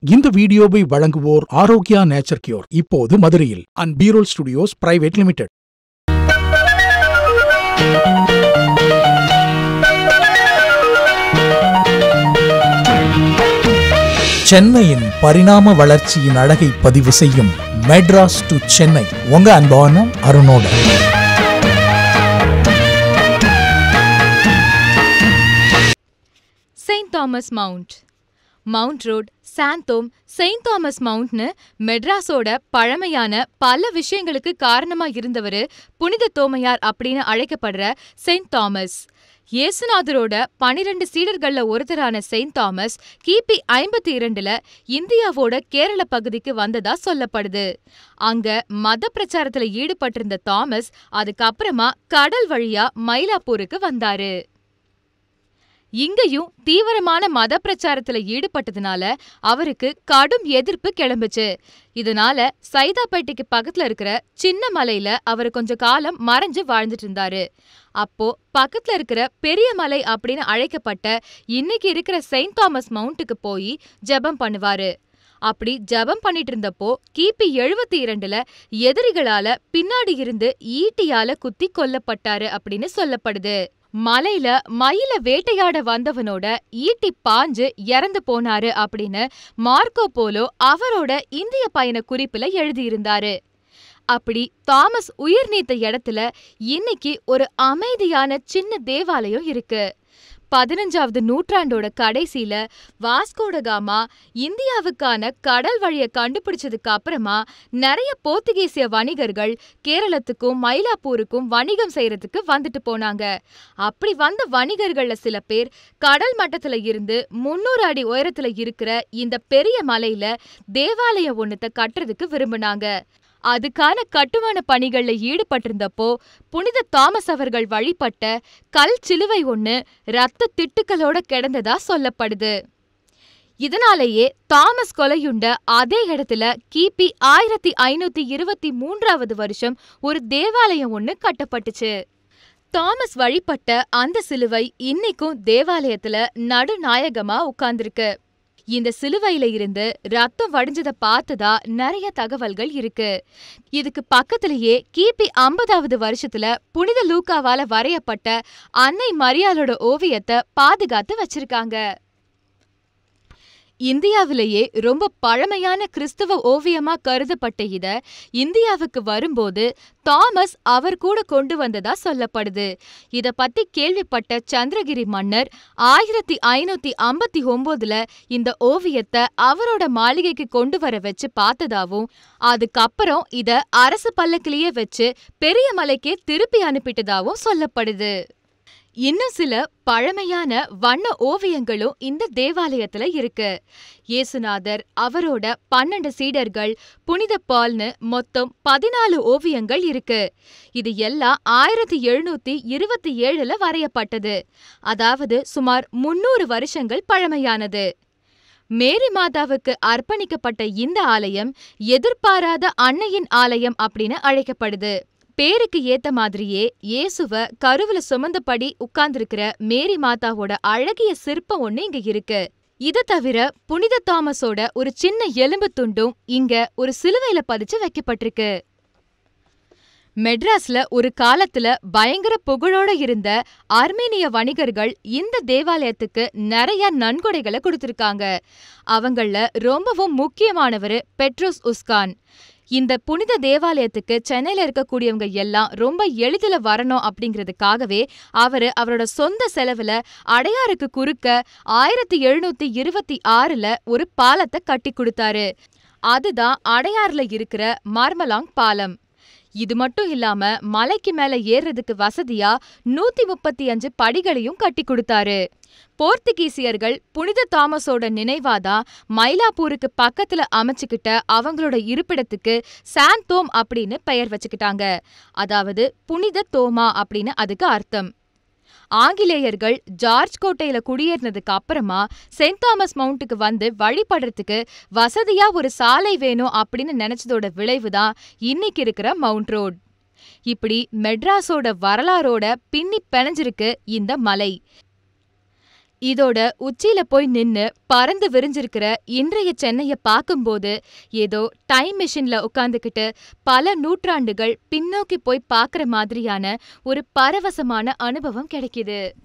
இந்த வீடியோவை வழங்குவோர் ஆரோக்கியா நேச்சர் கியூர் இப்போது மதுரையில் அண்ட் பீரோல் ஸ்டுடியோஸ் பிரைவேட் லிமிடெட் சென்னையின் பரிணாம வளர்ச்சியின் அழகை பதிவு செய்யும் மெட்ராஸ் டு சென்னை உங்க அன்பான அருணோட Saint Thomas Mount Mount Road Santhome Saint Thomas மவுண்ட்னு மெட்ராஸோட பழமையான பல விஷயங்களுக்கு காரணமா இருந்தவரு புனித தோமையார் அப்படின்னு அழைக்கப்படுற செயின்ட் தாமஸ் இயேசுநாதரோட பனிரெண்டு சீடர்கள்ல ஒருத்தரான செயின்ட் தாமஸ் கிபி ஐம்பத்தி இரண்டுல இந்தியாவோட கேரள பகுதிக்கு வந்ததா சொல்லப்படுது அங்க மத பிரச்சாரத்துல ஈடுபட்டிருந்த தாமஸ் அதுக்கப்புறமா கடல் வழியா மயிலாப்பூருக்கு வந்தாரு இங்கேயும் தீவிரமான மத பிரச்சாரத்துல ஈடுபட்டதுனால அவருக்கு கடும் எதிர்ப்பு கிளம்புச்சு இதனால சைதாப்பேட்டைக்கு பக்கத்துல இருக்கிற சின்ன மலையில அவர் கொஞ்ச காலம் மறைஞ்சு வாழ்ந்துட்டு இருந்தாரு அப்போ பக்கத்துல இருக்கிற பெரிய மலை அப்படின்னு அழைக்கப்பட்ட இன்னைக்கு இருக்கிற செயின்ட் தாமஸ் மவுண்ட்டுக்கு போய் ஜெபம் பண்ணுவாரு அப்படி ஜெபம் பண்ணிட்டு இருந்தப்போ கிபி எழுபத்தி இரண்டுல எதிரிகளால பின்னாடி இருந்து ஈட்டியால குத்தி கொல்லப்பட்டாரு அப்படின்னு சொல்லப்படுது மலையில மயில வேட்டையாட வந்தவனோட ஈட்டி பாஞ்சு இறந்து போனாரு அப்படின்னு மார்க்கோ போலோ அவரோட இந்திய பயண குறிப்புல எழுதியிருந்தாரு அப்படி தாமஸ் உயிர் நீத்த இடத்துல இன்னைக்கு ஒரு அமைதியான சின்ன தேவாலயம் இருக்கு பதினஞ்சாவது நூற்றாண்டோட கடைசியில வாஸ்கோட காமா இந்தியாவுக்கான கடல் வழியை கண்டுபிடிச்சதுக்கு அப்புறமா நிறைய போர்த்துகீசிய வணிகர்கள் கேரளத்துக்கும் மயிலாப்பூருக்கும் வணிகம் செய்யறதுக்கு வந்துட்டு போனாங்க அப்படி வந்த வணிகர்கள்ல சில பேர் கடல் மட்டத்துல இருந்து முன்னூறு அடி உயரத்துல இருக்கிற இந்த பெரிய மலையில தேவாலயம் ஒண்ணுத்த கட்டுறதுக்கு விரும்பினாங்க அதுக்கான கட்டுமான பணிகள்ல ஈடுபட்டிருந்தப்போ புனித தாமஸ் அவர்கள் வழிபட்ட கல் சிலுவை ஒண்ணு ரத்த திட்டுக்களோட கிடந்ததா சொல்லப்படுது இதனாலேயே தாமஸ் கொலையுண்ட அதே இடத்துல கிபி ஆயிரத்தி ஐநூத்தி இருபத்தி மூன்றாவது வருஷம் ஒரு தேவாலயம் ஒண்ணு கட்டப்பட்டுச்சு தாமஸ் வழிபட்ட அந்த சிலுவை இன்னைக்கும் தேவாலயத்துல நடுநாயகமா உட்கார்ந்திருக்கு இந்த சிலுவையில இருந்து ரத்தம் வடிஞ்சத பார்த்ததா நிறைய தகவல்கள் இருக்கு இதுக்கு பக்கத்திலேயே கிபி ஐம்பதாவது வருஷத்துல புனித லூக்காவால வரையப்பட்ட அன்னை மரியாளோட ஓவியத்தை பாதுகாத்து வச்சிருக்காங்க இந்தியாவிலேயே ரொம்ப பழமையான கிறிஸ்தவ ஓவியமா கருதப்பட்ட இத இந்தியாவுக்கு வரும்போது தாமஸ் அவர் கூட கொண்டு வந்ததா சொல்லப்படுது இத பத்தி கேள்விப்பட்ட சந்திரகிரி மன்னர் ஆயிரத்தி ஐநூத்தி ஐம்பத்தி ஒன்பதுல இந்த ஓவியத்தை அவரோட மாளிகைக்கு கொண்டு வர வச்சு பார்த்ததாவும் அதுக்கப்புறம் இத அரசு பல்லக்கிலேயே வச்சு பெரிய மலைக்கே திருப்பி அனுப்பிட்டதாவும் சொல்லப்படுது இன்னும் சில பழமையான வண்ண ஓவியங்களும் இந்த தேவாலயத்துல இருக்கு இயேசுநாதர் அவரோட பன்னெண்டு சீடர்கள் புனித பால்னு மொத்தம் பதினாலு ஓவியங்கள் இருக்கு இது எல்லாம் ஆயிரத்தி எழுநூத்தி இருபத்தி ஏழுல வரையப்பட்டது அதாவது சுமார் முன்னூறு வருஷங்கள் பழமையானது மேரி மாதாவுக்கு அர்ப்பணிக்கப்பட்ட இந்த ஆலயம் எதிர்பாராத அன்னையின் ஆலயம் அப்படின்னு அழைக்கப்படுது பேருக்கு ஏத்த மாதிரியே இயேசுவ கருவுல சுமந்தபடி உட்கார்ந்திருக்கிற மேரி மாதாவோட அழகிய சிற்பம் ஒண்ணு இங்க இருக்கு இத தவிர புனித தாமஸோட ஒரு சின்ன எலும்பு துண்டும் இங்க ஒரு சிலுவையில பதிச்சு வைக்கப்பட்டிருக்கு மெட்ராஸ்ல ஒரு காலத்துல பயங்கர புகழோட இருந்த ஆர்மேனிய வணிகர்கள் இந்த தேவாலயத்துக்கு நிறைய நன்கொடைகளை கொடுத்திருக்காங்க அவங்கள ரொம்பவும் முக்கியமானவர் பெட்ரோஸ் உஸ்கான் இந்த புனித தேவாலயத்துக்கு சென்னையில இருக்கக்கூடியவங்க எல்லாம் ரொம்ப எளிதில் வரணும் அப்படிங்கிறதுக்காகவே அவரு அவரோட சொந்த செலவுல அடையாருக்கு குறுக்க ஆயிரத்தி எழுநூத்தி இருபத்தி ஆறுல ஒரு பாலத்தை கட்டி கொடுத்தாரு அதுதான் அடையாறுல இருக்கிற மார்மலாங் பாலம் இது மட்டும் இல்லாம மலைக்கு மேல ஏறுறதுக்கு வசதியா நூத்தி முப்பத்தி அஞ்சு படிகளையும் கட்டி கொடுத்தாரு போர்த்துகீசியர்கள் புனித தாமஸோட நினைவாதான் மயிலாப்பூருக்கு பக்கத்துல அமைச்சுக்கிட்ட அவங்களோட இருப்பிடத்துக்கு சாந்தோம் அப்படின்னு பெயர் வச்சுக்கிட்டாங்க அதாவது புனித தோமா அப்படின்னு அதுக்கு அர்த்தம் ஆங்கிலேயர்கள் ஜார்ஜ் கோட்டையில குடியேறினதுக்கு அப்புறமா செயின்ட் தாமஸ் மவுண்ட்டுக்கு வந்து வழிபடுறதுக்கு வசதியா ஒரு சாலை வேணும் அப்படின்னு நினைச்சதோட விளைவுதான் இன்னைக்கு இருக்கிற மவுண்ட் ரோட் இப்படி மெட்ராஸோட வரலாறோட பின்னி பிணைஞ்சிருக்கு இந்த மலை இதோட உச்சியில போய் நின்னு பறந்து விரிஞ்சிருக்கிற இன்றைய சென்னைய பார்க்கும்போது ஏதோ டைம் மிஷின்ல உட்கார்ந்துகிட்டு பல நூற்றாண்டுகள் பின்னோக்கி போய் பார்க்கற மாதிரியான ஒரு பரவசமான அனுபவம் கிடைக்குது